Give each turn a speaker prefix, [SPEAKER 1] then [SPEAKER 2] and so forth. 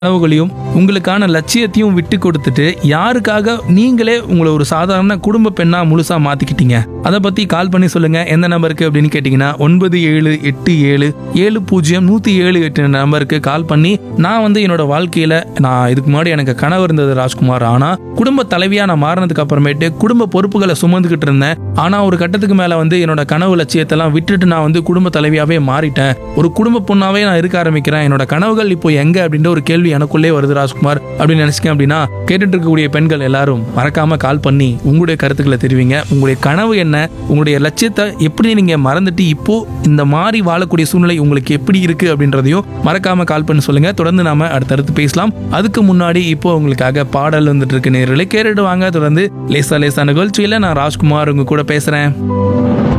[SPEAKER 1] கனவுகளையும் உங்களுக்கான லட்சியத்தையும் விட்டு கொடுத்துட்டு யாருக்காக நீங்களே உங்களை ஒரு சாதாரண குடும்ப பெண்ணா முழுசா மாத்திக்கிட்டீங்க அதை பத்தி கால் பண்ணி சொல்லுங்க எந்த நம்பருக்கு அப்படின்னு கேட்டீங்கன்னா ஒன்பது ஏழு எட்டு ஏழு ஏழு பூஜ்ஜியம் நூத்தி ஏழு எட்டு நம்பருக்கு கால் பண்ணி நான் வந்து என்னோட வாழ்க்கையில நான் இதுக்கு முன்னாடி எனக்கு கனவு இருந்தது ராஜ்குமார் ஆனா குடும்ப தலைவியா நான் மாறினதுக்கு அப்புறமேட்டு குடும்ப பொறுப்புகளை சுமந்துக்கிட்டு இருந்தேன் ஆனா ஒரு கட்டத்துக்கு மேல வந்து என்னோட கனவு லட்சியத்தெல்லாம் விட்டுட்டு நான் வந்து குடும்ப தலைவியாவே மாறிட்டேன் ஒரு குடும்ப பொண்ணாவே நான் இருக்க ஆரம்பிக்கிறேன் என்னோட கனவுகள் இப்போ எங்க அப்படின்ற ஒரு கேள்வி எனக்குள்ளே வருது ராஜ்குமார் அப்படின்னு நினைச்சிக்கேன் அப்படின்னா கேட்டுட்டு இருக்கக்கூடிய பெண்கள் எல்லாரும் மறக்காம கால் பண்ணி உங்களுடைய கருத்துக்களை தெரிவிங்க உங்களுடைய கனவு என்ன உங்களுடைய லட்சியத்தை எப்படி நீங்க மறந்துட்டு இப்போ இந்த மாதிரி வாழக்கூடிய சூழ்நிலை உங்களுக்கு எப்படி இருக்கு அப்படின்றதையும் மறக்காம கால் பண்ணி சொல்லுங்க தொடர்ந்து நாம அடுத்தடுத்து பேசலாம் அதுக்கு முன்னாடி இப்போ உங்களுக்காக பாடல் வந்துட்டு இருக்கு நேர்களை கேட்டுட்டு வாங்க தொடர்ந்து லேசா லேசா நிகழ்ச்சியில நான் ராஜ்குமார் உங்க கூட பேசுறேன்